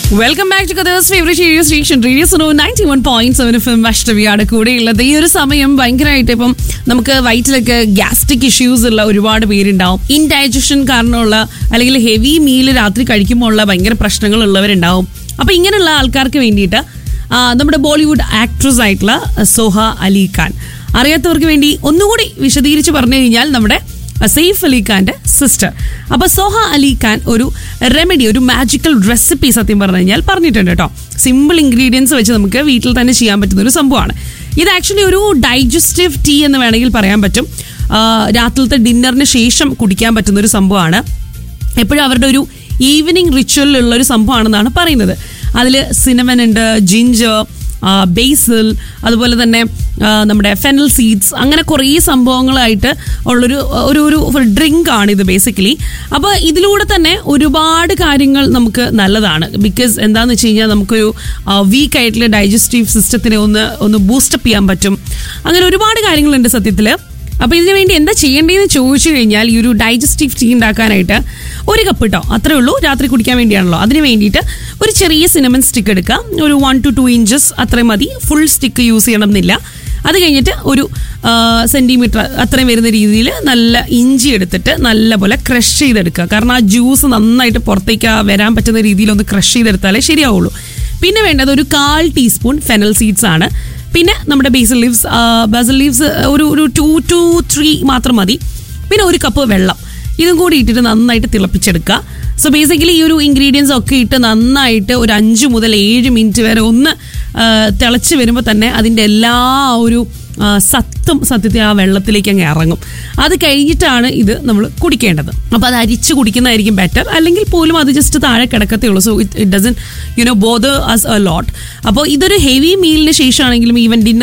welcome back to കഥേഴ്സ് favourite radio station radio so ninety one point seven F M അഷ്ടമിയാണ് കൂടെയുള്ളത് ഈ ഒരു സമയം ഭയങ്കരമായിട്ട് ഇപ്പം നമുക്ക് വയറ്റിലൊക്കെ ഗ്യാസ്ട്രിക് ഇഷ്യൂസ് ഉള്ള ഒരുപാട് പേരുണ്ടാവും ഇൻഡൈജഷൻ കാരണമുള്ള അല്ലെങ്കിൽ ഹെവി മീൽ രാത്രി കഴിക്കുമ്പോൾ ഉള്ള ഭയങ്കര പ്രശ്നങ്ങൾ ഉള്ളവരുണ്ടാവും അപ്പൊ ഇങ്ങനെയുള്ള ആൾക്കാർക്ക് വേണ്ടിയിട്ട് ആ, നമ്മുടെ ബോളിവുഡ് ആക്ട്രസ് ആയിട്ടുള്ള സോഹ അലി ഖാൻ അറിയാത്തവർക്ക് വേണ്ടി ഒന്നുകൂടി വിശദീകരിച്ച് പറഞ്ഞു കഴിഞ്ഞാൽ നമ്മുടെ സെയ്ഫ് അലി ഖാന്റെ സിസ്റ്റർ അപ്പൊ സോഹ അലി ഖാൻ ഒരു റെമഡി ഒരു മാജിക്കൽ റെസിപ്പി സത്യം പറഞ്ഞു കഴിഞ്ഞാൽ പറഞ്ഞിട്ടുണ്ട് കേട്ടോ സിമ്പിൾ ഇൻഗ്രീഡിയൻസ് വെച്ച് നമുക്ക് വീട്ടിൽ തന്നെ ചെയ്യാൻ പറ്റുന്ന ഒരു സംഭവമാണ് ഇത് ആക്ച്വലി ഒരു ഡൈജസ്റ്റീവ് ടീ എന്ന് വേണമെങ്കിൽ പറയാൻ പറ്റും ആ, രാത്രിലത്തെ ഡിന്നറിന് ശേഷം കുടിക്കാൻ പറ്റുന്ന ഒരു സംഭവമാണ് എപ്പോഴും അവരുടെ ഒരു ഈവനിങ് റിച്വലിലുള്ള ഒരു സംഭവമാണെന്നാണ് പറയുന്നത് അതിൽ സിനമൻ ഉണ്ട് ജിഞ്ചർ ബേസിൽ അതുപോലെ തന്നെ ആ, നമ്മുടെ ഫെനൽ സീഡ്സ് അങ്ങനെ കുറേ സംഭവങ്ങളായിട്ട് ഉള്ളൊരു ഒരു ഒരു ഡ്രിങ്ക് ആണ് ഇത് ബേസിക്കലി അപ്പോൾ ഇതിലൂടെ തന്നെ ഒരുപാട് കാര്യങ്ങൾ നമുക്ക് നല്ലതാണ് ബിക്കോസ് എന്താണെന്ന് വെച്ച് കഴിഞ്ഞാൽ നമുക്കൊരു വീക്ക് ആയിട്ടുള്ള ഡൈജസ്റ്റീവ് സിസ്റ്റത്തിനെ ഒന്ന് ഒന്ന് ബൂസ്റ്റപ്പ് ചെയ്യാൻ പറ്റും അങ്ങനെ ഒരുപാട് കാര്യങ്ങളുണ്ട് സത്യത്തിൽ അപ്പോൾ ഇതിനു വേണ്ടി എന്താ ചെയ്യേണ്ടതെന്ന് ചോദിച്ചു കഴിഞ്ഞാൽ ഈ ഒരു ഡൈജസ്റ്റീവ് ടീ ഉണ്ടാക്കാനായിട്ട് ഒരു കപ്പ് കേട്ടോ അത്രേ ഉള്ളൂ രാത്രി കുടിക്കാൻ വേണ്ടിയാണല്ലോ അതിന് വേണ്ടിയിട്ട് ഒരു ചെറിയ സിനമൻ സ്റ്റിക്ക് എടുക്കുക ഒരു വൺ ടു ടു ഇഞ്ചസ് അത്രയും മതി ഫുൾ സ്റ്റിക്ക് യൂസ് ചെയ്യണം എന്നില്ല അത് കഴിഞ്ഞിട്ട് ഒരു സെൻറ്റിമീറ്റർ അത്രയും വരുന്ന രീതിയിൽ നല്ല ഇഞ്ചി എടുത്തിട്ട് നല്ലപോലെ ക്രഷ് ചെയ്തെടുക്കുക കാരണം ആ ജ്യൂസ് നന്നായിട്ട് പുറത്തേക്ക് ആ വരാൻ പറ്റുന്ന രീതിയിൽ ഒന്ന് ക്രഷ് ചെയ്തെടുത്താലേ ശരിയാവുള്ളൂ പിന്നെ വേണ്ടത് ഒരു കാൽ ടീസ്പൂൺ ഫെനൽ സീഡ്സ് ആണ് പിന്നെ നമ്മുടെ ബേസൽ ലീവ്സ് ബേസൽ ലീവ്സ് ഒരു ഒരു ടു ടു ത്രീ മാത്രം മതി പിന്നെ ഒരു കപ്പ് വെള്ളം ഇതും കൂടി ഇട്ടിട്ട് നന്നായിട്ട് തിളപ്പിച്ചെടുക്കുക സോ ബേസിക്കലി ഈ ഒരു ഇൻഗ്രീഡിയൻസ് ഒക്കെ ഇട്ട് നന്നായിട്ട് ഒരു അഞ്ച് മുതൽ ഏഴ് മിനിറ്റ് വരെ ഒന്ന് ആ, തിളച്ച് വരുമ്പോൾ തന്നെ അതിൻ്റെ എല്ലാ ആ ഒരു ആ, സത്തും സത്യത്തെ ആ വെള്ളത്തിലേക്ക് അങ്ങ് ഇറങ്ങും അത് കഴിഞ്ഞിട്ടാണ് ഇത് നമ്മൾ കുടിക്കേണ്ടത് അപ്പോൾ അത് അരിച്ച് കുടിക്കുന്നതായിരിക്കും ബെറ്റർ അല്ലെങ്കിൽ പോലും അത് ജസ്റ്റ് താഴെ കിടക്കത്തേ ഉള്ളൂ so it it doesn't you know bother us a lot അപ്പോൾ ഇതൊരു ഹെവി മീലിന് ശേഷമാണെങ്കിലും ഈവൻ ഡിന്നർ